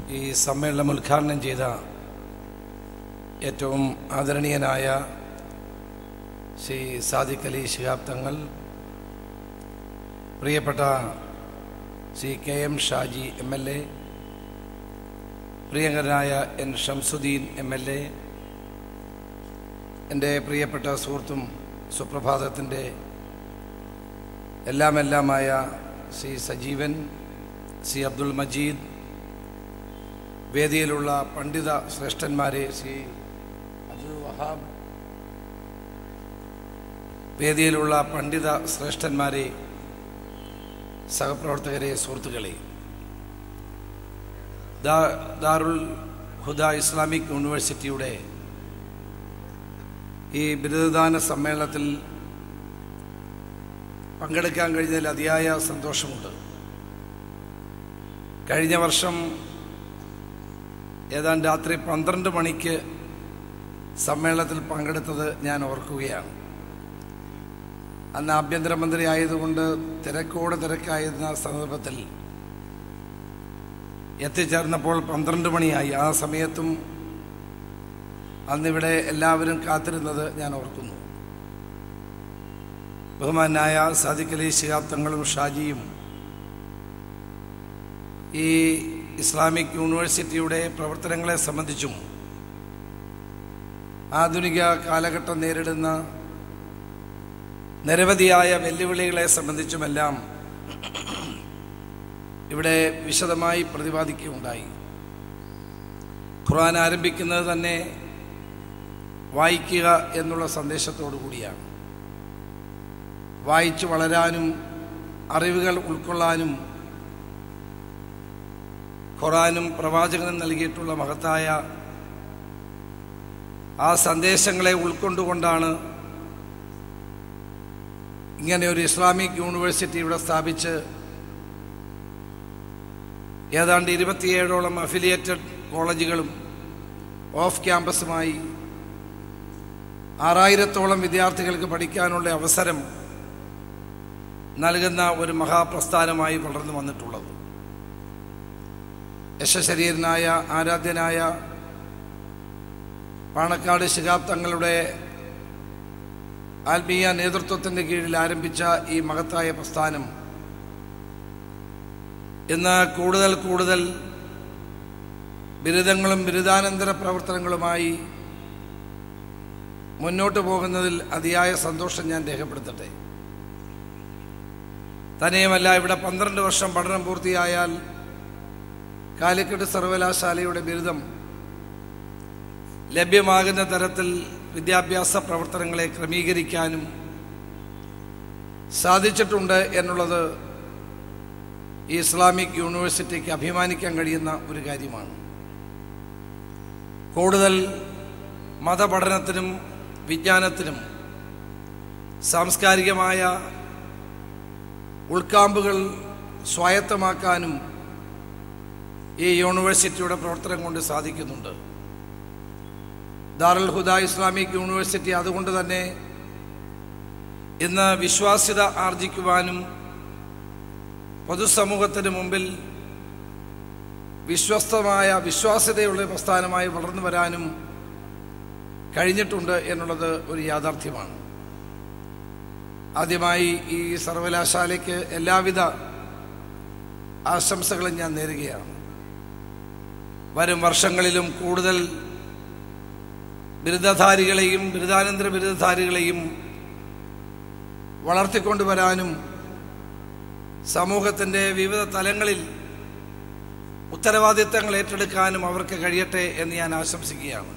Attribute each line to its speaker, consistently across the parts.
Speaker 1: ഈ സമ്മേളനം ഉദ്ഘാടനം ചെയ്ത ഏറ്റവും ആദരണീയനായ ശ്രീ സാദിഖ് അലി ശിഹാബ് തങ്ങൾ പ്രിയപ്പെട്ട Shri K M Shaji M L A പ്രിയങ്കരനായ N Shamsuddin M L A എൻ്റെ പ്രിയപ്പെട്ട സുഹൃത്തും സുപ്രഭാതത്തിൻ്റെ എല്ലാം എല്ലാമായ ശ്രീ സജീവൻ ശ്രീ അബ്ദുൾ മജീദ് വേദിയിലുള്ള പണ്ഡിത ശ്രേഷ്ഠന്മാരെ ശ്രീ അബ്ദുൾ വഹാബ് വേദിയിലുള്ള പണ്ഡിത ശ്രേഷ്ഠന്മാരെ സഹപ്രവർത്തകരെ സുഹൃത്തുക്കളെ ദാ- ദാറുൽ ഹുദ ഇസ്ലാമിക് യൂണിവേഴ്സിറ്റിയുടെ ഈ ബിരുദദാന സമ്മേളനത്തിൽ പങ്കെടുക്കാൻ കഴിഞ്ഞതിൽ അതിയായ സന്തോഷമുണ്ട് കഴിഞ്ഞ വർഷം ഏതാണ്ട് രാത്രി പന്ത്രണ്ട് മണിക്ക് സമ്മേളനത്തിൽ പങ്കെടുത്തത് ഞാൻ ഓർക്കുകയാണ് അന്ന് ആഭ്യന്തരമന്ത്രി ആയതുകൊണ്ട് തിരക്കോട് തിരക്കായിരുന്ന സന്ദർഭത്തിൽ എത്തിച്ചേർന്നപ്പോൾ പന്ത്രണ്ട് മണിയായി ആ സമയത്തും അന്നിവിടെ എല്ലാവരും കാത്തിരുന്നത് ഞാൻ ഓർക്കുന്നു ബഹുമാനായ സാദിഖ് അലി ശിഹാബ് തങ്ങളും ഷാജിയും ഈ ഇസ്ലാമിക് യൂണിവേഴ്സിറ്റിയുടെ പ്രവർത്തനങ്ങളെ സംബന്ധിച്ചും ആധുനിക കാലഘട്ടം നേരിടുന്ന നിരവധിയായ വെല്ലുവിളികളെ സംബന്ധിച്ചുമെല്ലാം ഇവിടെ വിശദമായി പ്രതിപാദിക്കുകയുണ്ടായി ഖുർആൻ ആരംഭിക്കുന്നത് തന്നെ വായിക്കുക എന്നുള്ള സന്ദേശത്തോടു കൂടിയാണ് വായിച്ചു വളരാനും അറിവുകൾ ഉൾക്കൊള്ളാനും ഖുറാനും പ്രവാചകനും നൽകിയിട്ടുള്ള മഹത്തായ ആ സന്ദേശങ്ങളെ ഉൾക്കൊണ്ടുകൊണ്ടാണ് ഇങ്ങനെ ഒരു ഇസ്ലാമിക് യൂണിവേഴ്സിറ്റി ഇവിടെ സ്ഥാപിച്ച് ഏതാണ്ട് ഇരുപത്തിയേഴോളം അഫിലിയേറ്റഡ് കോളേജുകളും ഓഫ് ക്യാമ്പസുമായി ആറായിരത്തോളം വിദ്യാർത്ഥികൾക്ക് പഠിക്കാനുള്ള അവസരം നൽകുന്ന ഒരു മഹാപ്രസ്ഥാനമായി വളർന്നു വന്നിട്ടുള്ളത് യശശരീരനായ ആരാധ്യനായ പാണക്കാട് ശിഹാബ് തങ്ങളുടെ ആത്മീയ നേതൃത്വത്തിൻ്റെ കീഴിൽ ആരംഭിച്ച ഈ മഹത്തായ പ്രസ്ഥാനം ഇന്ന് കൂടുതൽ കൂടുതൽ ബിരുദങ്ങളും ബിരുദാനന്തര പ്രവർത്തനങ്ങളുമായി മുന്നോട്ട് പോകുന്നതിൽ അതിയായ സന്തോഷം ഞാൻ രേഖപ്പെടുത്തട്ടെ തന്നെയുമല്ല ഇവിടെ പന്ത്രണ്ട് വർഷം പഠനം പൂർത്തിയായാൽ കാലിക്കറ്റ് സർവകലാശാലയുടെ ബിരുദം ലഭ്യമാകുന്ന തരത്തിൽ വിദ്യാഭ്യാസ പ്രവർത്തനങ്ങളെ ക്രമീകരിക്കാനും സാധിച്ചിട്ടുണ്ട് എന്നുള്ളത് ഈ ഇസ്ലാമിക് യൂണിവേഴ്സിറ്റിക്ക് അഭിമാനിക്കാൻ കഴിയുന്ന ഒരു കാര്യമാണ് കൂടുതൽ മതപഠനത്തിനും വിജ്ഞാനത്തിനും സാംസ്കാരികമായ ഉൾക്കാമ്പുകൾ സ്വായത്തമാക്കാനും ഈ യൂണിവേഴ്സിറ്റിയുടെ പ്രവർത്തനം കൊണ്ട് സാധിക്കുന്നുണ്ട് ദാറുൽ ഹുദ ഇസ്ലാമിക് യൂണിവേഴ്സിറ്റി അതുകൊണ്ട് തന്നെ ഇന്ന് വിശ്വാസ്യത ആർജിക്കുവാനും പൊതുസമൂഹത്തിന് മുമ്പിൽ വിശ്വസ്തമായ വിശ്വാസ്യതയുള്ള പ്രസ്ഥാനമായി വളർന്നു വരാനും കഴിഞ്ഞിട്ടുണ്ട് എന്നുള്ളത് ഒരു യാഥാർത്ഥ്യമാണ് ആദ്യമായി ഈ സർവകലാശാലയ്ക്ക് എല്ലാവിധ ആശംസകളും ഞാൻ നേരുകയാണ് വരും വർഷങ്ങളിലും കൂടുതൽ ബിരുദധാരികളെയും ബിരുദാനന്തര ബിരുദധാരികളെയും വളർത്തിക്കൊണ്ടുവരാനും സമൂഹത്തിൻ്റെ വിവിധ തലങ്ങളിൽ ഉത്തരവാദിത്തങ്ങൾ ഏറ്റെടുക്കാനും അവർക്ക് കഴിയട്ടെ എന്ന് ഞാൻ ആശംസിക്കുകയാണ്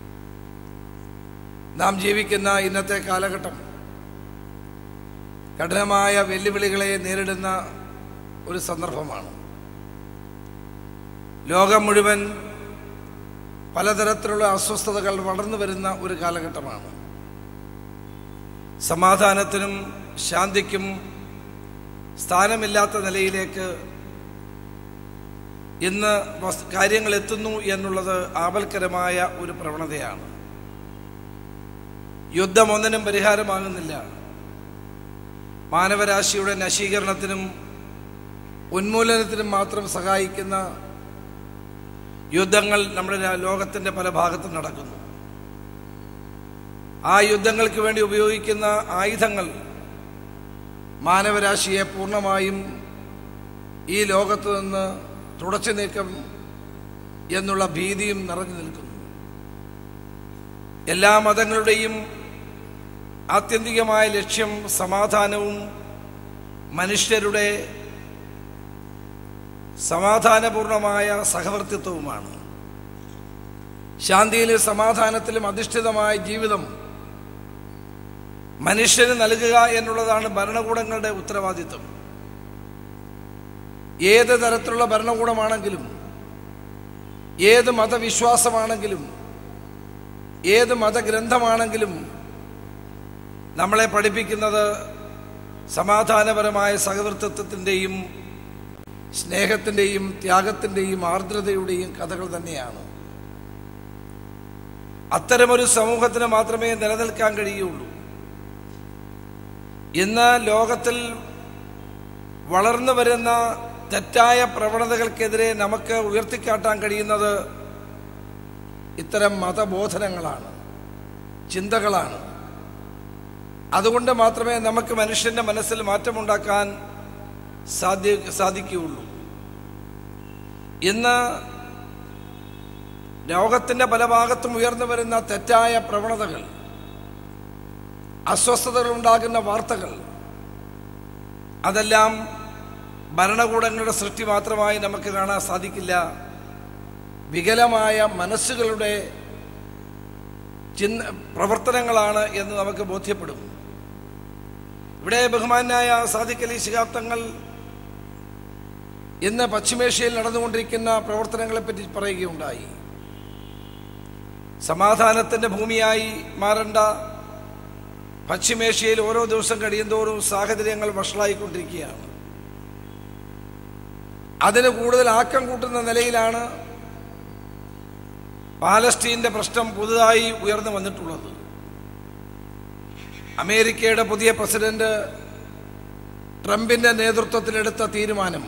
Speaker 1: നാം ജീവിക്കുന്ന ഇന്നത്തെ കാലഘട്ടം കഠിനമായ വെല്ലുവിളികളെ നേരിടുന്ന ഒരു സന്ദർഭമാണ് ലോകം മുഴുവൻ പലതരത്തിലുള്ള അസ്വസ്ഥതകൾ വളർന്നു വരുന്ന ഒരു കാലഘട്ടമാണ് സമാധാനത്തിനും ശാന്തിക്കും സ്ഥാനമില്ലാത്ത നിലയിലേക്ക് ഇന്ന് വസ്- കാര്യങ്ങൾ എത്തുന്നു എന്നുള്ളത് ആപൽക്കരമായ ഒരു പ്രവണതയാണ് യുദ്ധം ഒന്നിനും പരിഹാരമാകുന്നില്ല മാനവരാശിയുടെ നശീകരണത്തിനും ഉന്മൂലനത്തിനും മാത്രം സഹായിക്കുന്ന യുദ്ധങ്ങൾ നമ്മുടെ രാ- ലോകത്തിന്റെ പല ഭാഗത്തും നടക്കുന്നു ആ യുദ്ധങ്ങൾക്ക് വേണ്ടി ഉപയോഗിക്കുന്ന ആയുധങ്ങൾ മാനവരാശിയെ പൂർണ്ണമായും ഈ ലോകത്ത് നിന്ന് തുടച്ചു നീക്കം എന്നുള്ള ഭീതിയും നിറഞ്ഞു നിൽക്കുന്നു എല്ലാ മതങ്ങളുടെയും ആത്യന്തികമായ ലക്ഷ്യം സമാധാനവും മനുഷ്യരുടെ സമാധാനപൂർണമായ സഹവർത്തിത്വവുമാണ് ശാന്തിയിലും സമാധാനത്തിലും അധിഷ്ഠിതമായ ജീവിതം മനുഷ്യന് നൽകുക എന്നുള്ളതാണ് ഭരണകൂടങ്ങളുടെ ഉത്തരവാദിത്വം ഏത് തരത്തിലുള്ള ഭരണകൂടമാണെങ്കിലും ഏത് മതവിശ്വാസമാണെങ്കിലും ഏത് മതഗ്രന്ഥമാണെങ്കിലും നമ്മളെ പഠിപ്പിക്കുന്നത് സമാധാനപരമായ സഹവർത്തിത്വത്തിൻ്റെയും സ്നേഹത്തിൻ്റെയും ത്യാഗത്തിൻ്റെയും ആർദ്രതയുടെയും കഥകൾ തന്നെയാണ് അത്തരമൊരു സമൂഹത്തിന് മാത്രമേ നിലനിൽക്കാൻ കഴിയുള്ളൂ ഇന്ന് ലോകത്തിൽ വളർന്നു വരുന്ന തെറ്റായ പ്രവണതകൾക്കെതിരെ നമുക്ക് ഉയർത്തിക്കാട്ടാൻ കഴിയുന്നത് ഇത്തരം മതബോധനങ്ങളാണ് ചിന്തകളാണ് അതുകൊണ്ട് മാത്രമേ നമുക്ക് മനുഷ്യന്റെ മനസ്സിൽ മാറ്റമുണ്ടാക്കാൻ സാധ്യ സാധിക്കുകയുള്ളൂ ഇന്ന് ലോകത്തിന്റെ പല ഭാഗത്തും ഉയർന്നു വരുന്ന തെറ്റായ പ്രവണതകൾ അസ്വസ്ഥതകൾ ഉണ്ടാകുന്ന വാർത്തകൾ അതെല്ലാം ഭരണകൂടങ്ങളുടെ സൃഷ്ടി മാത്രമായി നമുക്ക് കാണാൻ സാധിക്കില്ല വികലമായ മനസ്സുകളുടെ ചിന്ത പ്രവർത്തനങ്ങളാണ് എന്ന് നമുക്ക് ബോധ്യപ്പെടും ഇവിടെ ബഹുമാനായ സാദിഖ് അലി ശിഹാബ് തങ്ങൾ ഇന്ന് പശ്ചിമേഷ്യയിൽ നടന്നുകൊണ്ടിരിക്കുന്ന പ്രവർത്തനങ്ങളെപ്പറ്റി പറയുകയുണ്ടായി സമാധാനത്തിന്റെ ഭൂമിയായി മാറേണ്ട പശ്ചിമേഷ്യയിൽ ഓരോ ദിവസം കഴിയുന്തോറും സാഹചര്യങ്ങൾ വഷളായിക്കൊണ്ടിരിക്കുകയാണ് അതിന് കൂടുതൽ ആക്കം കൂട്ടുന്ന നിലയിലാണ് പാലസ്റ്റീന്റെ പ്രശ്നം പുതുതായി ഉയർന്നു വന്നിട്ടുള്ളത് അമേരിക്കയുടെ പുതിയ പ്രസിഡന്റ് ട്രംപിന്റെ നേതൃത്വത്തിലെടുത്ത തീരുമാനം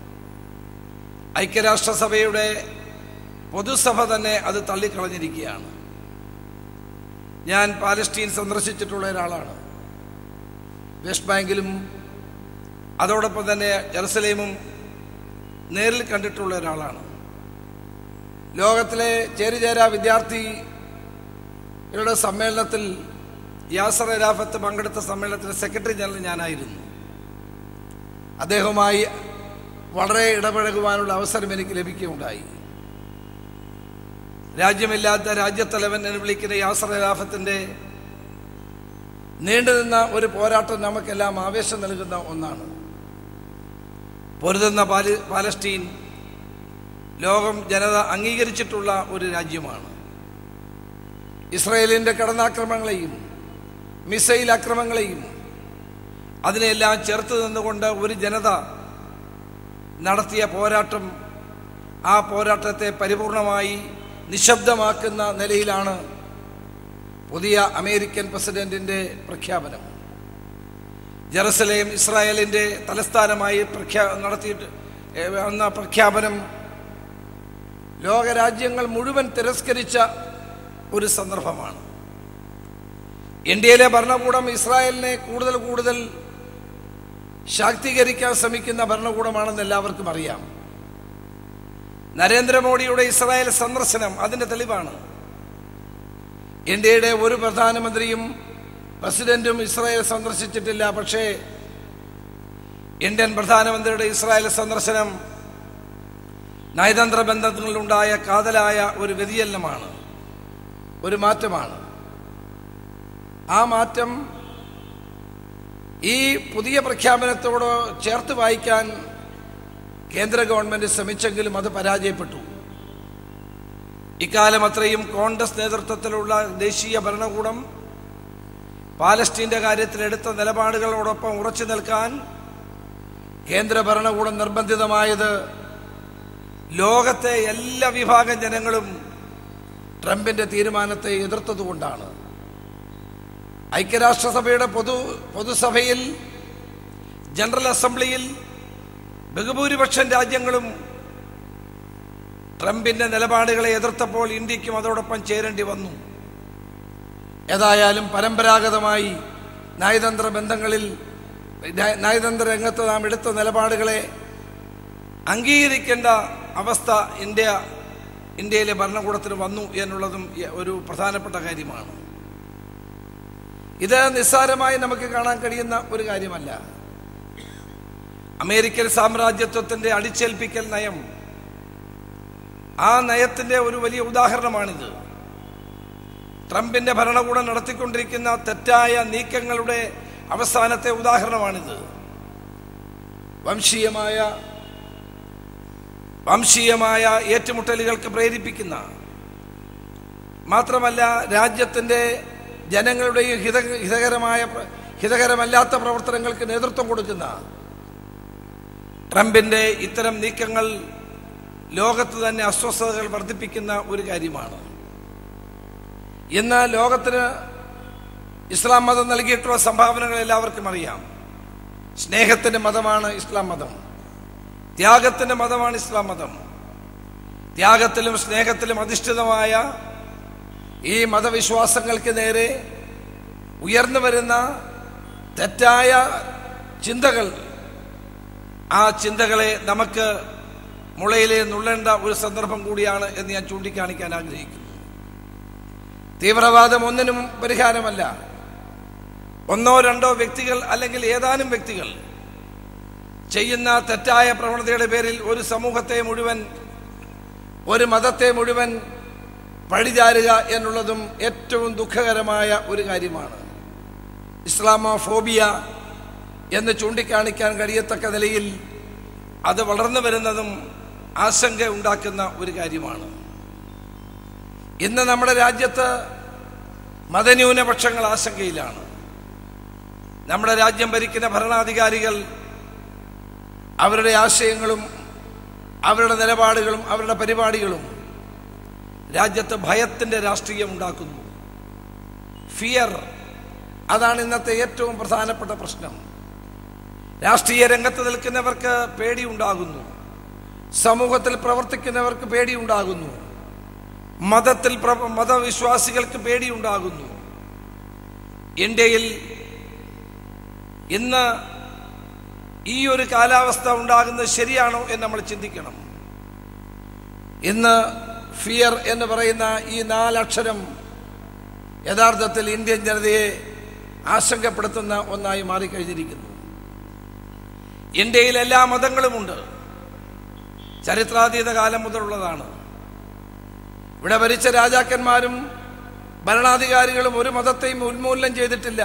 Speaker 1: ഐക്യരാഷ്ട്രസഭയുടെ പൊതുസഭ തന്നെ അത് തള്ളിക്കളഞ്ഞിരിക്കുകയാണ് ഞാൻ പാലസ്റ്റീൻ സന്ദർശിച്ചിട്ടുള്ള ഒരാളാണ് വെസ്റ്റ് ബാങ്കിലും അതോടൊപ്പം തന്നെ ജെറുസലേമും നേരിൽ കണ്ടിട്ടുള്ള ഒരാളാണ് ലോകത്തിലെ ചേരിചേരാ വിദ്യാർത്ഥികളുടെ സമ്മേളനത്തിൽ യാസർ അരാഫത്ത് പങ്കെടുത്ത സമ്മേളനത്തിലെ സെക്രട്ടറി ജനറൽ ഞാനായിരുന്നു അദ്ദേഹവുമായി വളരെ ഇടപഴകുവാനുള്ള അവസരം എനിക്ക് ലഭിക്കുകയുണ്ടായി രാജ്യമില്ലാത്ത രാജ്യത്തലവൻ എന്ന് വിളിക്കുന്ന യാസർ അരാഫത്തിന്റെ നീണ്ടുനിന്ന ഒരു പോരാട്ടം നമുക്കെല്ലാം ആവേശം നൽകുന്ന ഒന്നാണ് പൊരുതുന്ന പാല പാലസ്റ്റീൻ ലോകം ജനത അംഗീകരിച്ചിട്ടുള്ള ഒരു രാജ്യമാണ് ഇസ്രയേലിന്റെ കടന്നാക്രമണങ്ങളെയും മിസൈൽ ആക്രമണങ്ങളെയും അതിനെല്ലാം ചേർത്ത് നിന്നുകൊണ്ട് ഒരു ജനത നടത്തിയ പോരാട്ടം ആ പോരാട്ടത്തെ പരിപൂർണമായി നിശബ്ദമാക്കുന്ന നിലയിലാണ് പുതിയ അമേരിക്കൻ പ്രസിഡന്റിന്റെ പ്രഖ്യാപനം ജെറുസലേം ഇസ്രായേലിന്റെ തലസ്ഥാനമായി പ്രഖ്യാ നടത്തിയിട്ട് ഏ, എന്ന പ്രഖ്യാപനം ലോകരാജ്യങ്ങൾ മുഴുവൻ തിരസ്കരിച്ച ഒരു സന്ദർഭമാണ് ഇന്ത്യയിലെ ഭരണകൂടം ഇസ്രായേലിനെ കൂടുതൽ കൂടുതൽ ശാക്തീകരിക്കാൻ ശ്രമിക്കുന്ന ഭരണകൂടമാണെന്ന് എല്ലാവർക്കും അറിയാം നരേന്ദ്രമോദിയുടെ ഇസ്രായേൽ സന്ദർശനം അതിന്റെ തെളിവാണ് ഇന്ത്യയുടെ ഒരു പ്രധാനമന്ത്രിയും പ്രസിഡന്റും ഇസ്രായേൽ സന്ദർശിച്ചിട്ടില്ല പക്ഷേ ഇന്ത്യൻ പ്രധാനമന്ത്രിയുടെ ഇസ്രായേൽ സന്ദർശനം നയതന്ത്ര ബന്ധങ്ങളിലുണ്ടായ കാതലായ ഒരു വ്യതിചലനമാണ് ഒരു മാറ്റമാണ് ആ മാറ്റം ഈ പുതിയ പ്രഖ്യാപനത്തോട് ചേർത്ത് വായിക്കാൻ കേന്ദ്ര ഗവൺമെന്റ് ശ്രമിച്ചെങ്കിലും അത് പരാജയപ്പെട്ടു ഇക്കാലം അത്രയും കോൺഗ്രസ് നേതൃത്വത്തിലുള്ള ദേശീയ ഭരണകൂടം പാലസ്റ്റീന്റെ കാര്യത്തിൽ എടുത്ത നിലപാടുകളോടൊപ്പം ഉറച്ചു നിൽക്കാൻ കേന്ദ്ര ഭരണകൂടം നിർബന്ധിതമായത് ലോകത്തെ എല്ലാ വിഭാഗം ജനങ്ങളും ട്രംപിന്റെ തീരുമാനത്തെ എതിർത്തതുകൊണ്ടാണ് ഐക്യരാഷ്ട്രസഭയുടെ പൊതു പൊതുസഭയിൽ ജനറൽ അസംബ്ലിയിൽ ബഹുഭൂരിപക്ഷം രാജ്യങ്ങളും ട്രംപിന്റെ നിലപാടുകളെ എതിർത്തപ്പോൾ ഇന്ത്യക്കും അതോടൊപ്പം ചേരേണ്ടി വന്നു ഏതായാലും പരമ്പരാഗതമായി നയതന്ത്ര ബന്ധങ്ങളിൽ നയ- നയതന്ത്ര രംഗത്ത് നാം എടുത്ത നിലപാടുകളെ അംഗീകരിക്കേണ്ട അവസ്ഥ ഇന്ത്യ ഇന്ത്യയിലെ ഭരണകൂടത്തിന് വന്നു എന്നുള്ളതും ഈ- ഒരു പ്രധാനപ്പെട്ട കാര്യമാണ് ഇത് നിസ്സാരമായി നമുക്ക് കാണാൻ കഴിയുന്ന ഒരു കാര്യമല്ല അമേരിക്കൻ സാമ്രാജ്യത്വത്തിന്റെ അടിച്ചേൽപ്പിക്കൽ നയം ആ നയത്തിന്റെ ഒരു വലിയ ഉദാഹരണമാണിത് ട്രംപിന്റെ ഭരണകൂടം നടത്തിക്കൊണ്ടിരിക്കുന്ന തെറ്റായ നീക്കങ്ങളുടെ അവസാനത്തെ ഉദാഹരണമാണിത് വംശീയമായ വംശീയമായ ഏറ്റുമുട്ടലുകൾക്ക് പ്രേരിപ്പിക്കുന്ന മാത്രമല്ല രാജ്യത്തിന്റെ ജനങ്ങളുടെയും ഹിത ഹിതകരമായ പ്ര- ഹിതകരമല്ലാത്ത പ്രവർത്തനങ്ങൾക്ക് നേതൃത്വം കൊടുക്കുന്ന ട്രംപിന്റെ ഇത്തരം നീക്കങ്ങൾ ലോകത്ത് തന്നെ അസ്വസ്ഥതകൾ വർദ്ധിപ്പിക്കുന്ന ഒരു കാര്യമാണ് ഇന്ന് ലോകത്തിന് ഇസ്ലാം മതം നൽകിയിട്ടുള്ള സംഭാവനകൾ എല്ലാവർക്കും അറിയാം സ്നേഹത്തിന്റെ മതമാണ് ഇസ്ലാം മതം ത്യാഗത്തിന്റെ മതമാണ് ഇസ്ലാം മതം ത്യാഗത്തിലും സ്നേഹത്തിലും അധിഷ്ഠിതമായ ഈ മതവിശ്വാസങ്ങൾക്ക് നേരെ ഉയർന്നു വരുന്ന തെറ്റായ ചിന്തകൾ ആ ചിന്തകളെ നമുക്ക് മുളയിലെ നുള്ളേണ്ട ഒരു സന്ദർഭം കൂടിയാണ് എന്ന് ഞാൻ ചൂണ്ടിക്കാണിക്കാൻ ആഗ്രഹിക്കുന്നു തീവ്രവാദം ഒന്നിനും പരിഹാരമല്ല ഒന്നോ രണ്ടോ വ്യക്തികൾ അല്ലെങ്കിൽ ഏതാനും വ്യക്തികൾ ചെയ്യുന്ന തെറ്റായ പ്രവണതയുടെ പേരിൽ ഒരു സമൂഹത്തെ മുഴുവൻ ഒരു മതത്തെ മുഴുവൻ പഴിചാരുക എന്നുള്ളതും ഏറ്റവും ദുഃഖകരമായ ഒരു കാര്യമാണ് ഇസ്ലാമോഫോബിയ എന്ന് ചൂണ്ടിക്കാണിക്കാൻ കഴിയത്തക്ക നിലയിൽ അത് വളർന്നു വരുന്നതും ആശങ്ക ഉണ്ടാക്കുന്ന ഒരു കാര്യമാണ് ഇന്ന് നമ്മുടെ രാജ്യത്ത് മതന്യൂനപക്ഷങ്ങൾ ആശങ്കയിലാണ് നമ്മുടെ രാജ്യം ഭരിക്കുന്ന ഭരണാധികാരികൾ അവരുടെ ആശയങ്ങളും അവരുടെ നിലപാടുകളും അവരുടെ പരിപാടികളും രാജ്യത്ത് ഭയത്തിന്റെ രാഷ്ട്രീയം ഉണ്ടാക്കുന്നു ഫിയർ അതാണ് ഇന്നത്തെ ഏറ്റവും പ്രധാനപ്പെട്ട പ്രശ്നം രാഷ്ട്രീയ രംഗത്ത് നിൽക്കുന്നവർക്ക് പേടിയുണ്ടാകുന്നു സമൂഹത്തിൽ പ്രവർത്തിക്കുന്നവർക്ക് പേടിയുണ്ടാകുന്നു മതത്തിൽ പ്ര- മതവിശ്വാസികൾക്ക് പേടിയുണ്ടാകുന്നു ഇന്ത്യയിൽ ഇന്ന് ഈ ഒരു കാലാവസ്ഥ ഉണ്ടാകുന്നത് ശരിയാണോ എന്ന് നമ്മൾ ചിന്തിക്കണം ഇന്ന് ഫിയർ എന്ന് പറയുന്ന ഈ നാലക്ഷരം യഥാർത്ഥത്തിൽ ഇന്ത്യൻ ജനതയെ ആശങ്കപ്പെടുത്തുന്ന ഒന്നായി മാറിക്കഴിഞ്ഞിരിക്കുന്നു ഇന്ത്യയിൽ എല്ലാ മതങ്ങളുമുണ്ട് ചരിത്രാതീത കാലം മുതലുള്ളതാണ് ഇവിടെ ഭരിച്ച രാജാക്കന്മാരും ഭരണാധികാരികളും ഒരു മതത്തെയും ഉന്മൂലനം ചെയ്തിട്ടില്ല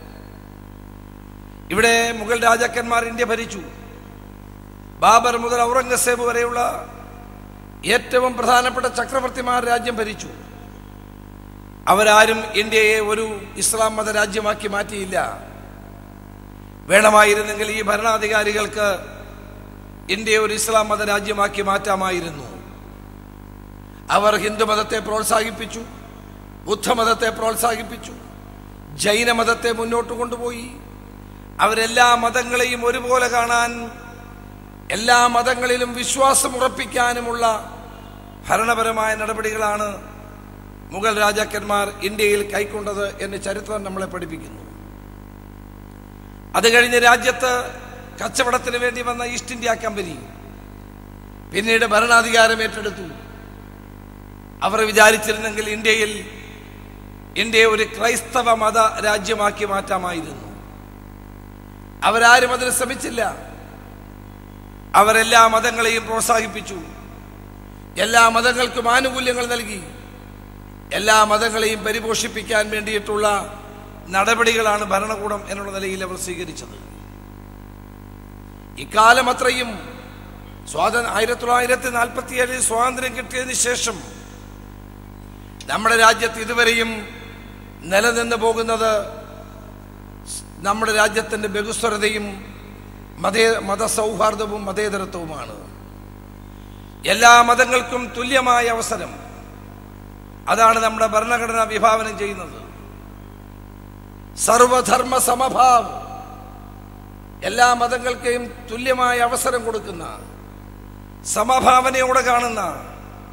Speaker 1: ഇവിടെ മുഗൾ രാജാക്കന്മാർ ഇന്ത്യ ഭരിച്ചു ബാബർ മുതൽ ഔറംഗസേബ് വരെയുള്ള ഏറ്റവും പ്രധാനപ്പെട്ട ചക്രവർത്തിമാർ രാജ്യം ഭരിച്ചു അവരാരും ഇന്ത്യയെ ഒരു ഇസ്ലാം മത രാജ്യമാക്കി മാറ്റിയില്ല വേണമായിരുന്നെങ്കിൽ ഈ ഭരണാധികാരികൾക്ക് ഇന്ത്യയെ ഒരു ഇസ്ലാം മത രാജ്യമാക്കി മാറ്റാമായിരുന്നു അവർ ഹിന്ദുമതത്തെ പ്രോത്സാഹിപ്പിച്ചു ബുദ്ധമതത്തെ പ്രോത്സാഹിപ്പിച്ചു ജൈനമതത്തെ മുന്നോട്ട് കൊണ്ടുപോയി അവരെല്ലാ മതങ്ങളെയും ഒരുപോലെ കാണാൻ എല്ലാ മതങ്ങളിലും വിശ്വാസം ഉറപ്പിക്കാനുമുള്ള ഭരണപരമായ നടപടികളാണ് മുഗൾ രാജാക്കന്മാർ ഇന്ത്യയിൽ കൈക്കൊണ്ടത് എന്ന് ചരിത്രം നമ്മളെ പഠിപ്പിക്കുന്നു അത് കഴിഞ്ഞ് രാജ്യത്ത് കച്ചവടത്തിന് വേണ്ടി വന്ന ഈസ്റ്റ് ഇന്ത്യ കമ്പനി പിന്നീട് ഭരണാധികാരം ഏറ്റെടുത്തു അവർ വിചാരിച്ചിരുന്നെങ്കിൽ ഇന്ത്യയിൽ ഇന്ത്യയെ ഒരു ക്രൈസ്തവ മത രാജ്യമാക്കി മാറ്റാമായിരുന്നു അവരാരും അതിന് ശ്രമിച്ചില്ല അവരെല്ലാ മതങ്ങളെയും പ്രോത്സാഹിപ്പിച്ചു എല്ലാ മതങ്ങൾക്കും ആനുകൂല്യങ്ങൾ നൽകി എല്ലാ മതങ്ങളെയും പരിപോഷിപ്പിക്കാൻ വേണ്ടിയിട്ടുള്ള നടപടികളാണ് ഭരണകൂടം എന്നുള്ള നിലയിൽ അവർ സ്വീകരിച്ചത് ഇക്കാലം അത്രയും സ്വാതന്ത്ര്യ ആയിരത്തി തൊള്ളായിരത്തി നാൽപ്പത്തി ഏഴിൽ സ്വാതന്ത്ര്യം കിട്ടിയതിന് ശേഷം നമ്മുടെ രാജ്യത്ത് ഇതുവരെയും നിലനിന്ന് പോകുന്നത് നമ്മുടെ രാജ്യത്തിന്റെ ബഹുസ്വരതയും മതേ മതസൗഹാർദ്ദവും മതേതരത്വവുമാണ് എല്ലാ മതങ്ങൾക്കും തുല്യമായ അവസരം അതാണ് നമ്മുടെ ഭരണഘടന വിഭാവനം ചെയ്യുന്നത് സർവധർമ്മ സമഭാവ് എല്ലാ മതങ്ങൾക്കും തുല്യമായ അവസരം കൊടുക്കുന്ന സമഭാവനയോടെ കാണുന്ന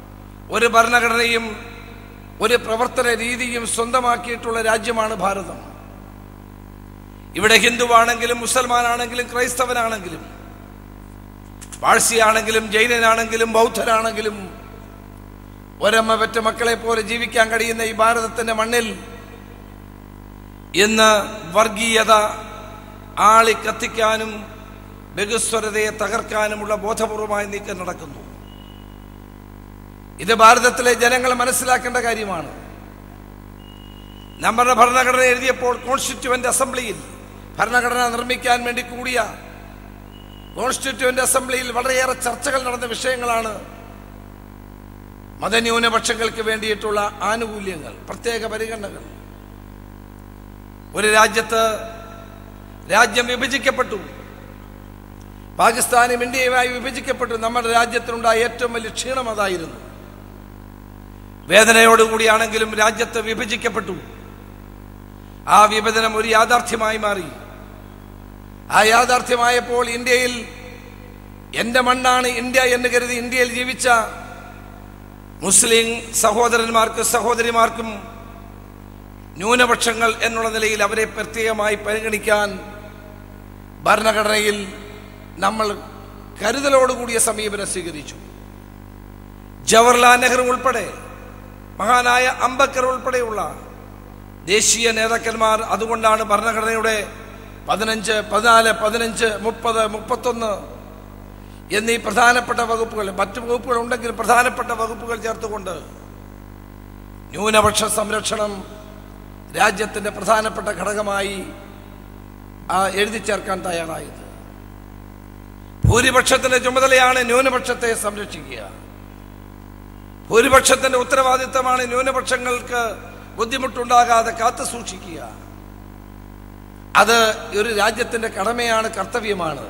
Speaker 1: ഒരു ഭരണഘടനയും ഒരു പ്രവർത്തന രീതിയും സ്വന്തമാക്കിയിട്ടുള്ള രാജ്യമാണ് ഭാരതം ഇവിടെ ഹിന്ദുവാണെങ്കിലും മുസൽമാനാണെങ്കിലും ക്രൈസ്തവനാണെങ്കിലും പാഴ്സിയാണെങ്കിലും ജൈനനാണെങ്കിലും ബൗദ്ധനാണെങ്കിലും ഒരമ്മ പെറ്റ മക്കളെ പോലെ ജീവിക്കാൻ കഴിയുന്ന ഈ ഭാരതത്തിന്റെ മണ്ണിൽ ഇന്ന് വർഗീയത ആളി കത്തിക്കാനും ബഹുസ്വരതയെ തകർക്കാനുമുള്ള ബോധപൂർവമായ നീക്കം നടക്കുന്നു ഇത് ഭാരതത്തിലെ ജനങ്ങൾ മനസ്സിലാക്കേണ്ട കാര്യമാണ് നമ്മുടെ ഭരണഘടന എഴുതിയപ്പോൾ കോൺസ്റ്റിറ്റ്യൂവന്റ് അസംബ്ലിയിൽ ഭരണഘടന നിർമ്മിക്കാൻ വേണ്ടി കൂടിയ കോൺസ്റ്റിറ്റ്യൂവന്റ് അസംബ്ലിയിൽ വളരെയേറെ ചർച്ചകൾ നടന്ന വിഷയങ്ങളാണ് മതന്യൂനപക്ഷങ്ങൾക്ക് വേണ്ടിയിട്ടുള്ള ആനുകൂല്യങ്ങൾ പ്രത്യേക പരിഗണനകൾ ഒരു രാജ്യത്ത് രാജ്യം വിഭജിക്കപ്പെട്ടു പാകിസ്ഥാനും ഇന്ത്യയുമായി വിഭജിക്കപ്പെട്ടു നമ്മുടെ രാജ്യത്തിനുണ്ടായ ഏറ്റവും വലിയ ക്ഷീണം അതായിരുന്നു വേദനയോടുകൂടിയാണെങ്കിലും രാജ്യത്ത് വിഭജിക്കപ്പെട്ടു ആ വിഭജനം ഒരു യാഥാർത്ഥ്യമായി മാറി ആ യാഥാർത്ഥ്യമായപ്പോൾ ഇന്ത്യയിൽ എന്റെ മണ്ണാണ് ഇന്ത്യ എന്ന് കരുതി ഇന്ത്യയിൽ ജീവിച്ച മുസ്ലിം സഹോദരന്മാർക്കും സഹോദരിമാർക്കും ന്യൂനപക്ഷങ്ങൾ എന്നുള്ള നിലയിൽ അവരെ പ്രത്യേകമായി പരിഗണിക്കാൻ ഭരണഘടനയിൽ നമ്മൾ കരുതലോടുകൂടിയ സമീപനം സ്വീകരിച്ചു ജവഹർലാൽ നെഹ്റു ഉൾപ്പെടെ മഹാനായ അംബേദ്കർ ഉൾപ്പെടെയുള്ള ദേശീയ നേതാക്കന്മാർ അതുകൊണ്ടാണ് ഭരണഘടനയുടെ പതിനഞ്ച് പതിനാല് പതിനഞ്ച് മുപ്പത് മുപ്പത്തൊന്ന് എന്നീ പ്രധാനപ്പെട്ട വകുപ്പുകൾ മറ്റു വകുപ്പുകൾ ഉണ്ടെങ്കിൽ പ്രധാനപ്പെട്ട വകുപ്പുകൾ ചേർത്തുകൊണ്ട് ന്യൂനപക്ഷ സംരക്ഷണം രാജ്യത്തിന്റെ പ്രധാനപ്പെട്ട ഘടകമായി ആ എഴുതി ചേർക്കാൻ തയ്യാറായത് ഭൂരിപക്ഷത്തിന്റെ ചുമതലയാണ് ന്യൂനപക്ഷത്തെ സംരക്ഷിക്കുക ഭൂരിപക്ഷത്തിന്റെ ഉത്തരവാദിത്തമാണ് ന്യൂനപക്ഷങ്ങൾക്ക് ബുദ്ധിമുട്ടുണ്ടാകാതെ കാത്തു സൂക്ഷിക്കുക അത് ഒരു രാജ്യത്തിന്റെ കടമയാണ് കർത്തവ്യമാണ്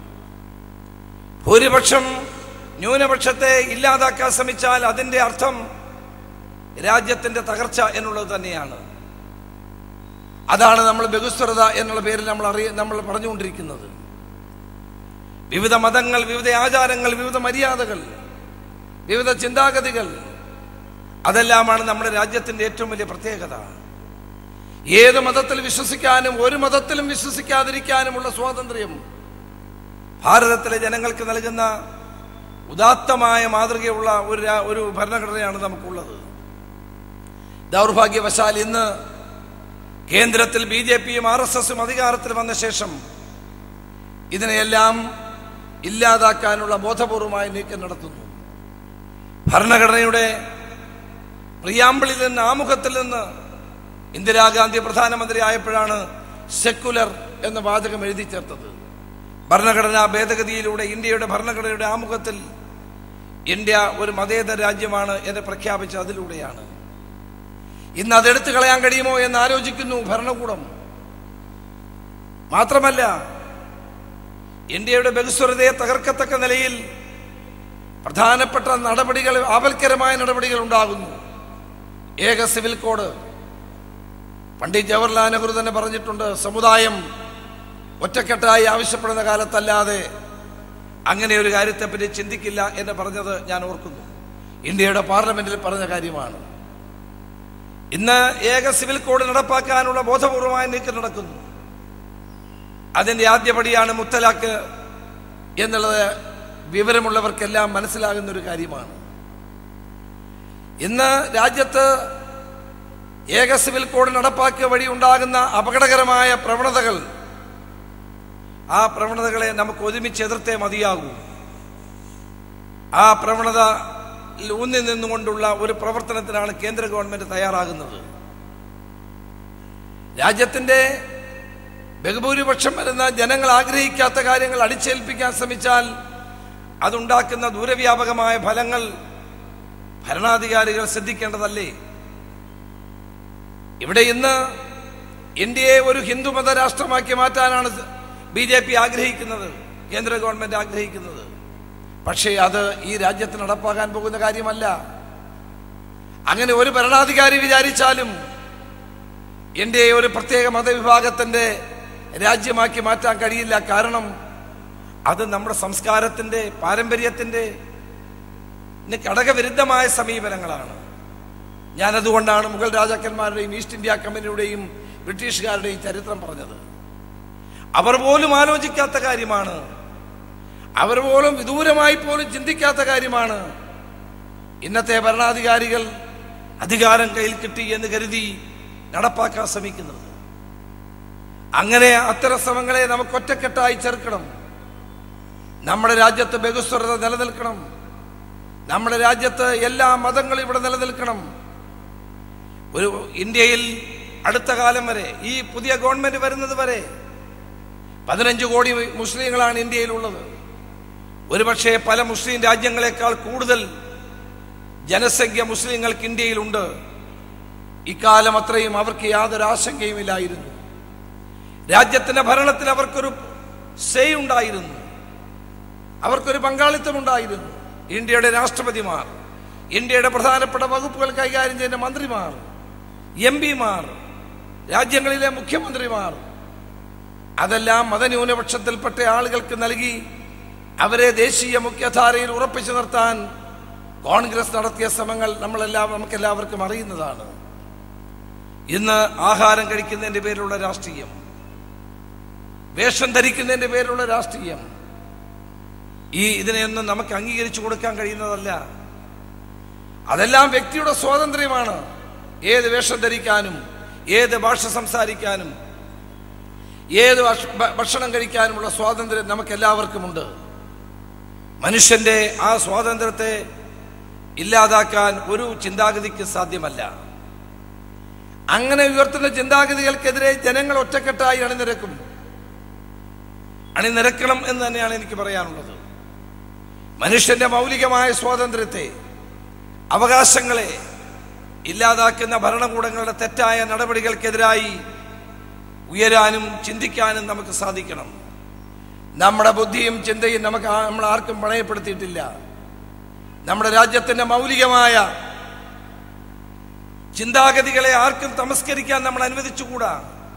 Speaker 1: ഭൂരിപക്ഷം ന്യൂനപക്ഷത്തെ ഇല്ലാതാക്കാൻ ശ്രമിച്ചാൽ അതിന്റെ അർത്ഥം രാജ്യത്തിന്റെ തകർച്ച എന്നുള്ളത് തന്നെയാണ് അതാണ് നമ്മൾ ബഹുസ്വരത എന്നുള്ള പേരിൽ നമ്മൾ അറിയ നമ്മൾ പറഞ്ഞുകൊണ്ടിരിക്കുന്നത് വിവിധ മതങ്ങൾ വിവിധ ആചാരങ്ങൾ വിവിധ മര്യാദകൾ വിവിധ ചിന്താഗതികൾ അതെല്ലാമാണ് നമ്മുടെ രാജ്യത്തിന്റെ ഏറ്റവും വലിയ പ്രത്യേകത ഏത് മതത്തിൽ വിശ്വസിക്കാനും ഒരു മതത്തിലും വിശ്വസിക്കാതിരിക്കാനുമുള്ള സ്വാതന്ത്ര്യം ഭാരതത്തിലെ ജനങ്ങൾക്ക് നൽകുന്ന ഉദാത്തമായ മാതൃകയുള്ള ഒരു രാ- ഒരു ഭരണഘടനയാണ് നമുക്കുള്ളത് ദൗർഭാഗ്യവശാൽ ഇന്ന് കേന്ദ്രത്തിൽ ബി ജെ പിയും ആർ എസ് എസും അധികാരത്തിൽ വന്ന ശേഷം ഇതിനെയെല്ലാം ഇല്ലാതാക്കാനുള്ള ബോധപൂർവമായ നീക്കം നടത്തുന്നു ഭരണഘടനയുടെ പ്രിയാമ്പിളിൽ നിന്ന് ആമുഖത്തിൽ നിന്ന് ഇന്ദിരാഗാന്ധി പ്രധാനമന്ത്രി ആയപ്പോഴാണ് സെക്കുലർ എന്ന വാചകം എഴുതി ചേർത്തത് ഭരണഘടനാ ഭേദഗതിയിലൂടെ ഇന്ത്യയുടെ ഭരണഘടനയുടെ ആമുഖത്തിൽ ഇന്ത്യ ഒരു മതേതര രാജ്യമാണ് എന്ന് പ്രഖ്യാപിച്ചത് അതിലൂടെയാണ് ഇന്ന് അതെടുത്തു കളയാൻ കഴിയുമോ എന്ന് ആലോചിക്കുന്നു ഭരണകൂടം മാത്രമല്ല ഇന്ത്യയുടെ ബഹുസ്വരതയെ തകർക്കത്തക്ക നിലയിൽ പ്രധാനപ്പെട്ട നടപടികൾ ആപൽക്കരമായ നടപടികൾ ഉണ്ടാകുന്നു ഏക സിവിൽ കോഡ് പണ്ഡിറ്റ് ജവഹർലാൽ നെഹ്റു തന്നെ പറഞ്ഞിട്ടുണ്ട് സമുദായം ഒറ്റക്കെട്ടായി ആവശ്യപ്പെടുന്ന കാലത്തല്ലാതെ അങ്ങനെ ഒരു കാര്യത്തെപ്പറ്റി ചിന്തിക്കില്ല എന്ന് പറഞ്ഞത് ഞാൻ ഓർക്കുന്നു ഇന്ത്യയുടെ പാർലമെന്റിൽ പറഞ്ഞ കാര്യമാണ് ഇന്ന് ഏക സിവിൽ കോഡ് നടപ്പാക്കാനുള്ള ബോധപൂർവമായ നീക്കം നടക്കുന്നു അതിന്റെ ആദ്യപടിയാണ് മുത്തലാഖ് എന്നുള്ളത് വിവരമുള്ളവർക്കെല്ലാം മനസ്സിലാകുന്ന ഒരു കാര്യമാണ് ഇന്ന് രാജ്യത്ത് ഏക സിവിൽ കോഡ് നടപ്പാക്കിയ വഴി ഉണ്ടാകുന്ന അപകടകരമായ പ്രവണതകൾ ആ പ്രവണതകളെ നമുക്ക് ഒരുമിച്ച് എതിർത്തേ മതിയാകൂ ആ പ്രവണത ഊന്നി നിന്നുകൊണ്ടുള്ള ഒരു പ്രവർത്തനത്തിനാണ് കേന്ദ്ര ഗവൺമെന്റ് തയ്യാറാകുന്നത് രാജ്യത്തിന്റെ ബഹുഭൂരിപക്ഷം വരുന്ന ജനങ്ങൾ ആഗ്രഹിക്കാത്ത കാര്യങ്ങൾ അടിച്ചേൽപ്പിക്കാൻ ശ്രമിച്ചാൽ അതുണ്ടാക്കുന്ന ദൂരവ്യാപകമായ ഫലങ്ങൾ ഭരണാധികാരികൾ ശ്രദ്ധിക്കേണ്ടതല്ലേ ഇവിടെ ഇന്ന് ഇന്ത്യയെ ഒരു ഹിന്ദുമത രാഷ്ട്രമാക്കി മാറ്റാനാണ് ബി ജെ പി ആഗ്രഹിക്കുന്നത് കേന്ദ്ര ഗവൺമെന്റ് ആഗ്രഹിക്കുന്നത് പക്ഷേ അത് ഈ രാജ്യത്ത് നടപ്പാക്കാൻ പോകുന്ന കാര്യമല്ല അങ്ങനെ ഒരു ഭരണാധികാരി വിചാരിച്ചാലും ഇന്ത്യയെ ഒരു പ്രത്യേക മതവിഭാഗത്തിന്റെ രാജ്യമാക്കി മാറ്റാൻ കഴിയില്ല കാരണം അത് നമ്മുടെ സംസ്കാരത്തിന്റെ പാരമ്പര്യത്തിന്റെ ഇന്ന് ഘടകവിരുദ്ധമായ സമീപനങ്ങളാണ് ഞാനതുകൊണ്ടാണ് മുഗൾ രാജാക്കന്മാരുടെയും ഈസ്റ്റ് ഇന്ത്യ കമ്പനിയുടെയും ബ്രിട്ടീഷുകാരുടെയും ചരിത്രം പറഞ്ഞത് അവർ പോലും ആലോചിക്കാത്ത കാര്യമാണ് അവർ പോലും വിദൂരമായി പോലും ചിന്തിക്കാത്ത കാര്യമാണ് ഇന്നത്തെ ഭരണാധികാരികൾ അധികാരം കയ്യിൽ കിട്ടി എന്ന് കരുതി നടപ്പാക്കാൻ ശ്രമിക്കുന്നത് അങ്ങനെ അത്തരം ശ്രമങ്ങളെ നമുക്ക് ഒറ്റക്കെട്ടായി ചെറുക്കണം നമ്മുടെ രാജ്യത്ത് ബഹുസ്വരത നിലനിൽക്കണം നമ്മുടെ രാജ്യത്ത് എല്ലാ മതങ്ങളും ഇവിടെ നിലനിൽക്കണം ഒരു ഇന്ത്യയിൽ അടുത്ത കാലം വരെ ഈ പുതിയ ഗവൺമെന്റ് വരുന്നത് വരെ പതിനഞ്ച് കോടി മുസ്ലിങ്ങളാണ് ഇന്ത്യയിലുള്ളത് ഒരുപക്ഷെ പല മുസ്ലിം രാജ്യങ്ങളെക്കാൾ കൂടുതൽ ജനസംഖ്യ മുസ്ലിങ്ങൾക്ക് ഇന്ത്യയിലുണ്ട് ഇക്കാലം അത്രയും അവർക്ക് യാതൊരു ആശങ്കയുമില്ലായിരുന്നു രാജ്യത്തിന്റെ ഭരണത്തിൽ അവർക്കൊരു സേ ഉണ്ടായിരുന്നു അവർക്കൊരു പങ്കാളിത്തം ഉണ്ടായിരുന്നു ഇന്ത്യയുടെ രാഷ്ട്രപതിമാർ ഇന്ത്യയുടെ പ്രധാനപ്പെട്ട വകുപ്പുകൾ കൈകാര്യം ചെയ്യുന്ന മന്ത്രിമാർ എം പിമാർ രാജ്യങ്ങളിലെ മുഖ്യമന്ത്രിമാർ അതെല്ലാം മതന്യൂനപക്ഷത്തിൽപ്പെട്ട ആളുകൾക്ക് നൽകി അവരെ ദേശീയ മുഖ്യധാരയിൽ ഉറപ്പിച്ചു നിർത്താൻ കോൺഗ്രസ് നടത്തിയ ശ്രമങ്ങൾ നമ്മളെല്ലാം നമുക്കെല്ലാവർക്കും അറിയുന്നതാണ് ഇന്ന് ആഹാരം കഴിക്കുന്നതിന്റെ പേരിലുള്ള രാഷ്ട്രീയം വേഷം ധരിക്കുന്നതിന്റെ പേരിലുള്ള രാഷ്ട്രീയം ഈ ഇതിനെയൊന്നും നമുക്ക് അംഗീകരിച്ചു കൊടുക്കാൻ കഴിയുന്നതല്ല അതെല്ലാം വ്യക്തിയുടെ സ്വാതന്ത്ര്യമാണ് ഏത് വേഷം ധരിക്കാനും ഏത് ഭാഷ സംസാരിക്കാനും ഏത് ഭക്ഷ- ഭ- ഭക്ഷണം കഴിക്കാനുമുള്ള സ്വാതന്ത്ര്യം നമുക്ക് എല്ലാവർക്കുമുണ്ട് മനുഷ്യന്റെ ആ സ്വാതന്ത്ര്യത്തെ ഇല്ലാതാക്കാൻ ഒരു ചിന്താഗതിക്ക് സാധ്യമല്ല അങ്ങനെ ഉയർത്തുന്ന ചിന്താഗതികൾക്കെതിരെ ജനങ്ങൾ ഒറ്റക്കെട്ടായി അണിനിരക്കും അണിനിരക്കണം എന്ന് തന്നെയാണ് എനിക്ക് പറയാനുള്ളത് മനുഷ്യന്റെ മൗലികമായ സ്വാതന്ത്ര്യത്തെ അവകാശങ്ങളെ ഇല്ലാതാക്കുന്ന ഭരണകൂടങ്ങളുടെ തെറ്റായ നടപടികൾക്കെതിരായി ഉയരാനും ചിന്തിക്കാനും നമുക്ക് സാധിക്കണം നമ്മുടെ ബുദ്ധിയും ചിന്തയും നമുക്ക് ആ- നമ്മൾ ആർക്കും പണയപ്പെടുത്തിയിട്ടില്ല നമ്മുടെ രാജ്യത്തിന്റെ മൗലികമായ ചിന്താഗതികളെ ആർക്കും തമസ്കരിക്കാൻ നമ്മൾ അനുവദിച്ചുകൂടാ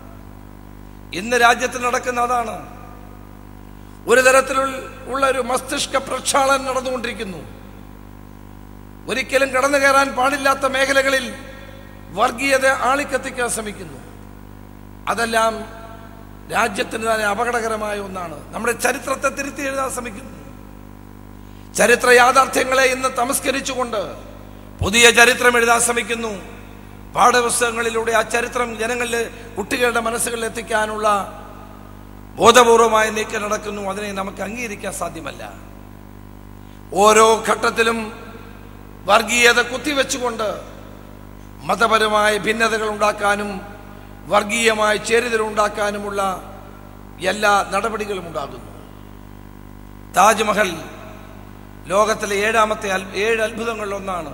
Speaker 1: ഇന്ന് രാജ്യത്ത് നടക്കുന്ന അതാണ് ഒരു തരത്തിലുള്ള ഉള്ള ഒരു മസ്തിഷ്ക പ്രക്ഷാളനം നടന്നുകൊണ്ടിരിക്കുന്നു ഒരിക്കലും കടന്നു കയറാൻ പാടില്ലാത്ത മേഖലകളിൽ വർഗീയത ആളിക്കത്തിക്കാൻ ശ്രമിക്കുന്നു അതെല്ലാം രാജ്യത്തിന് തന്നെ അപകടകരമായ ഒന്നാണ് നമ്മുടെ ചരിത്രത്തെ തിരുത്തി എഴുതാൻ ശ്രമിക്കുന്നു ചരിത്ര യാഥാർത്ഥ്യങ്ങളെ ഇന്ന് തമസ്കരിച്ചുകൊണ്ട് പുതിയ ചരിത്രം എഴുതാൻ ശ്രമിക്കുന്നു പാഠപുസ്തകങ്ങളിലൂടെ ആ ചരിത്രം ജനങ്ങളിൽ കുട്ടികളുടെ മനസ്സുകളിൽ എത്തിക്കാനുള്ള ബോധപൂർവമായ നീക്കം നടക്കുന്നു അതിനെ നമുക്ക് അംഗീകരിക്കാൻ സാധ്യമല്ല ഓരോ ഘട്ടത്തിലും വർഗീയത കുത്തിവെച്ചുകൊണ്ട് മതപരമായ ഭിന്നതകൾ ഉണ്ടാക്കാനും വർഗീയമായ ചേരുതൽ ഉണ്ടാക്കാനുമുള്ള എല്ലാ നടപടികളും ഉണ്ടാകുന്നു താജ്മഹൽ ലോകത്തിലെ ഏഴാമത്തെ അൽ- ഏഴ് അത്ഭുതങ്ങളിൽ ഒന്നാണ്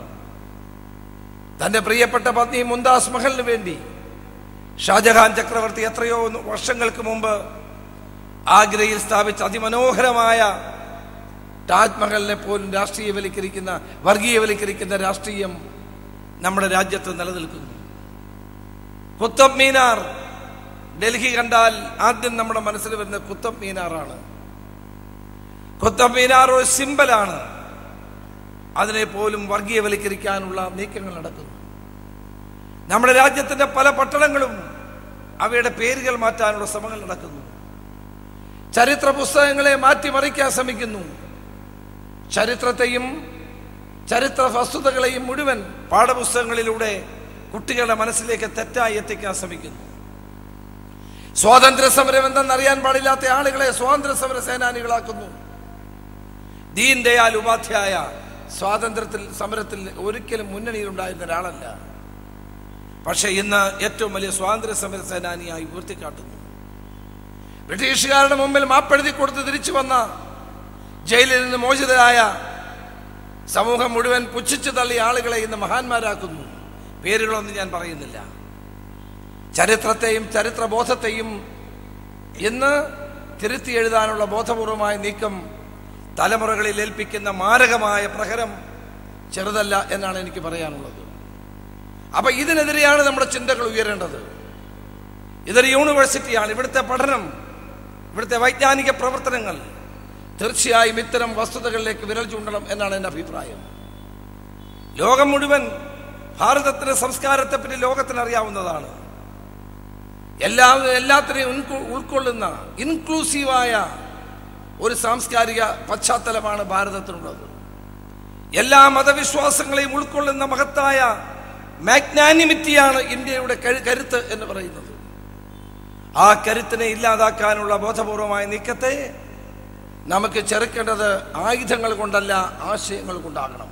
Speaker 1: തന്റെ പ്രിയപ്പെട്ട പത്നി മുന്താസ് മഹലിന് വേണ്ടി ഷാജഹാൻ ചക്രവർത്തി എത്രയോ വർഷങ്ങൾക്ക് മുമ്പ് ആഗ്രയിൽ സ്ഥാപിച്ച അതിമനോഹരമായ താജ്മഹലിനെ പോലും രാഷ്ട്രീയവൽക്കരിക്കുന്ന വർഗീയവൽക്കരിക്കുന്ന രാഷ്ട്രീയം നമ്മുടെ രാജ്യത്ത് നിലനിൽക്കുന്നു കുത്തബ് മീനാർ ഡൽഹി കണ്ടാൽ ആദ്യം നമ്മുടെ മനസ്സിൽ വരുന്ന കുത്തബ് മീനാറാണ് കുത്തബ് മീനാർ ഒരു സിമ്പലാണ് അതിനെ പോലും വർഗീയവൽക്കരിക്കാനുള്ള നീക്കങ്ങൾ നടക്കുന്നു നമ്മുടെ രാജ്യത്തിന്റെ പല പട്ടണങ്ങളും അവയുടെ പേരുകൾ മാറ്റാനുള്ള ശ്രമങ്ങൾ നടക്കുന്നു ചരിത്ര പുസ്തകങ്ങളെ മാറ്റിമറിക്കാൻ ശ്രമിക്കുന്നു ചരിത്രത്തെയും ചരിത്ര വസ്തുതകളെയും മുഴുവൻ പാഠപുസ്തകങ്ങളിലൂടെ കുട്ടികളുടെ മനസ്സിലേക്ക് തെറ്റായി എത്തിക്കാൻ ശ്രമിക്കുന്നു സ്വാതന്ത്ര്യ സമരം എന്തെന്നറിയാൻ പാടില്ലാത്ത ആളുകളെ സ്വാതന്ത്ര്യ സമര സേനാനികളാക്കുന്നു ദീൻ ദയാൽ ഉപാധ്യായ സ്വാതന്ത്ര്യത്തിൽ സമരത്തിൽ ഒരിക്കലും മുന്നണിയിലുണ്ടായിരുന്ന ഒരാളല്ല പക്ഷെ ഇന്ന് ഏറ്റവും വലിയ സ്വാതന്ത്ര്യ സമര സേനാനിയായി ഉയർത്തിക്കാട്ടുന്നു ബ്രിട്ടീഷുകാരുടെ മുമ്പിൽ മാപ്പെഴുതി കൊടുത്ത് തിരിച്ചു വന്ന ജയിലിൽ നിന്ന് മോചിതരായ സമൂഹം മുഴുവൻ പുച്ഛിച്ചു തള്ളിയ ആളുകളെ ഇന്ന് മഹാന്മാരാക്കുന്നു പേരുകളൊന്നും ഞാൻ പറയുന്നില്ല ചരിത്രത്തെയും ചരിത്രബോധത്തെയും ഇന്ന് തിരുത്തി എഴുതാനുള്ള ബോധപൂർവമായ നീക്കം തലമുറകളിൽ ഏൽപ്പിക്കുന്ന മാരകമായ പ്രഹരം ചെറുതല്ല എന്നാണ് എനിക്ക് പറയാനുള്ളത് അപ്പൊ ഇതിനെതിരെയാണ് നമ്മുടെ ചിന്തകൾ ഉയരേണ്ടത് ഇതൊരു യൂണിവേഴ്സിറ്റിയാണ് ഇവിടുത്തെ പഠനം ഇവിടുത്തെ വൈജ്ഞാനിക പ്രവർത്തനങ്ങൾ തീർച്ചയായും ഇത്തരം വസ്തുതകളിലേക്ക് വിരൽ ചൂണ്ടണം എന്നാണ് എൻ്റെ അഭിപ്രായം ലോകം മുഴുവൻ ഭാരതത്തിന്റെ സംസ്കാരത്തെ പറ്റി ലോകത്തിന് അറിയാവുന്നതാണ് എല്ലാ എല്ലാത്തിനെയും ഉൾക്കൊ- ഉൾക്കൊള്ളുന്ന ഇൻക്ലൂസീവായ ഒരു സാംസ്കാരിക പശ്ചാത്തലമാണ് ഭാരതത്തിനുള്ളത് എല്ലാ മതവിശ്വാസങ്ങളെയും ഉൾക്കൊള്ളുന്ന മഹത്തായ മാഗ്നാനിമിറ്റിയാണ് ഇന്ത്യയുടെ കരു- കരുത്ത് എന്ന് പറയുന്നത് ആ കരുത്തിനെ ഇല്ലാതാക്കാനുള്ള ബോധപൂർവമായ നീക്കത്തെ നമുക്ക് ചെറുക്കേണ്ടത് ആയുധങ്ങൾ കൊണ്ടല്ല ആശയങ്ങൾ കൊണ്ടാകണം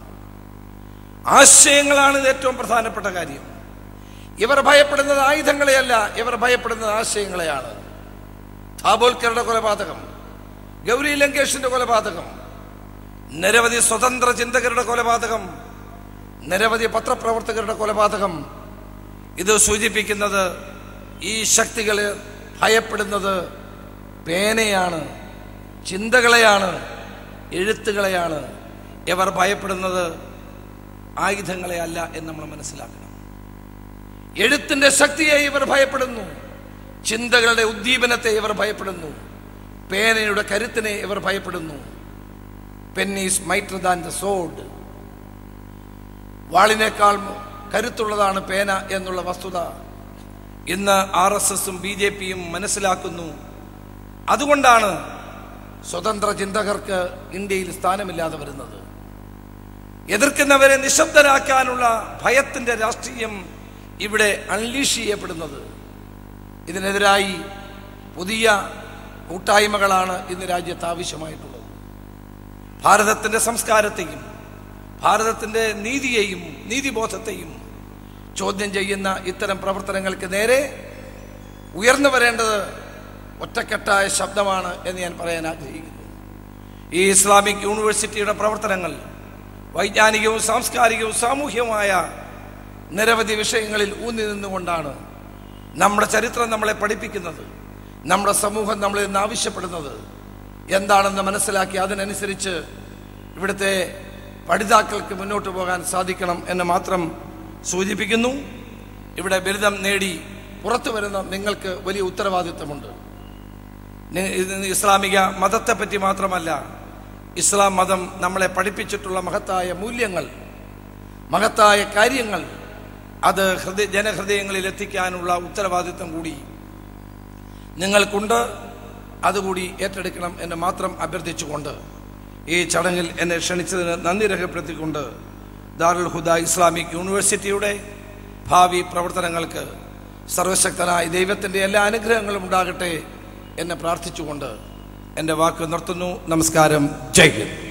Speaker 1: ആശയങ്ങളാണ് ഇത് ഏറ്റവും പ്രധാനപ്പെട്ട കാര്യം ഇവർ ഭയപ്പെടുന്നത് ആയുധങ്ങളെയല്ല ഇവർ ഭയപ്പെടുന്നത് ആശയങ്ങളെയാണ് താബോൽക്കറുടെ കൊലപാതകം ഗൗരി ലങ്കേഷിന്റെ കൊലപാതകം നിരവധി സ്വതന്ത്ര ചിന്തകരുടെ കൊലപാതകം നിരവധി പത്രപ്രവർത്തകരുടെ കൊലപാതകം ഇത് സൂചിപ്പിക്കുന്നത് ഈ ശക്തികൾ ഭയപ്പെടുന്നത് പേനയാണ് ചിന്തകളെയാണ് എഴുത്തുകളെയാണ് ഇവർ ഭയപ്പെടുന്നത് ആയുധങ്ങളെ അല്ല എന്ന് നമ്മൾ മനസ്സിലാക്കണം എഴുത്തിന്റെ ശക്തിയെ ഇവർ ഭയപ്പെടുന്നു ചിന്തകളുടെ ഉദ്ദീപനത്തെ ഇവർ ഭയപ്പെടുന്നു പേനയുടെ കരുത്തിനെ ഇവർ ഭയപ്പെടുന്നു pen is mightier than the sword വാളിനേക്കാൾ കരുത്തുള്ളതാണ് പേന എന്നുള്ള വസ്തുത ഇന്ന് ആർ എസ് എസും ബി ജെ പിയും മനസ്സിലാക്കുന്നു അതുകൊണ്ടാണ് സ്വതന്ത്ര ചിന്തകർക്ക് ഇന്ത്യയിൽ സ്ഥാനമില്ലാതെ വരുന്നത് എതിർക്കുന്നവരെ നിശബ്ദരാക്കാനുള്ള ഭയത്തിന്റെ രാഷ്ട്രീയം ഇവിടെ അൺലീഷ് ചെയ്യപ്പെടുന്നത് ഇതിനെതിരായി പുതിയ കൂട്ടായ്മകളാണ് ഇന്ന് രാജ്യത്ത് ആവശ്യമായിട്ടുള്ളത് ഭാരതത്തിന്റെ സംസ്കാരത്തെയും ഭാരതത്തിന്റെ നീതിയെയും നീതിബോധത്തെയും ചോദ്യം ചെയ്യുന്ന ഇത്തരം പ്രവർത്തനങ്ങൾക്ക് നേരെ ഉയർന്നു വരേണ്ടത് ഒറ്റക്കെട്ടായ ശബ്ദമാണ് എന്ന് ഞാൻ പറയാൻ ആഗ്രഹിക്കുന്നു ഈ ഇസ്ലാമിക് യൂണിവേഴ്സിറ്റിയുടെ പ്രവർത്തനങ്ങൾ വൈജ്ഞാനികവും സാംസ്കാരികവും സാമൂഹ്യവുമായ നിരവധി വിഷയങ്ങളിൽ ഊന്നി നിന്നുകൊണ്ടാണ് നമ്മുടെ ചരിത്രം നമ്മളെ പഠിപ്പിക്കുന്നത് നമ്മുടെ സമൂഹം നമ്മളിൽ നിന്ന് ആവശ്യപ്പെടുന്നത് എന്താണെന്ന് മനസ്സിലാക്കി അതിനനുസരിച്ച് ഇവിടുത്തെ പഠിതാക്കൾക്ക് മുന്നോട്ട് പോകാൻ സാധിക്കണം എന്ന് മാത്രം സൂചിപ്പിക്കുന്നു ഇവിടെ ബിരുദം നേടി പുറത്തു വരുന്ന നിങ്ങൾക്ക് വലിയ ഉത്തരവാദിത്വമുണ്ട് നി- ഇത് ഇസ്ലാമിക മതത്തെപ്പറ്റി മാത്രമല്ല ഇസ്ലാം മതം നമ്മളെ പഠിപ്പിച്ചിട്ടുള്ള മഹത്തായ മൂല്യങ്ങൾ മഹത്തായ കാര്യങ്ങൾ അത് ഹൃദയ ജനഹൃദയങ്ങളിൽ എത്തിക്കാനുള്ള ഉത്തരവാദിത്വം കൂടി നിങ്ങൾക്കുണ്ട് അതുകൂടി ഏറ്റെടുക്കണം എന്ന് മാത്രം അഭ്യർത്ഥിച്ചുകൊണ്ട് ഈ ചടങ്ങിൽ എന്നെ ക്ഷണിച്ചതിന് നന്ദി രേഖപ്പെടുത്തിക്കൊണ്ട് ദാറുൽ ഹുദ ഇസ്ലാമിക് യൂണിവേഴ്സിറ്റിയുടെ ഭാവി പ്രവർത്തനങ്ങൾക്ക് സർവശക്തനായ ദൈവത്തിൻ്റെ എല്ലാ അനുഗ്രഹങ്ങളും ഉണ്ടാകട്ടെ എന്ന് പ്രാർത്ഥിച്ചുകൊണ്ട് എൻ്റെ വാക്ക് നിർത്തുന്നു നമസ്കാരം ജയ് ഹിന്ദ്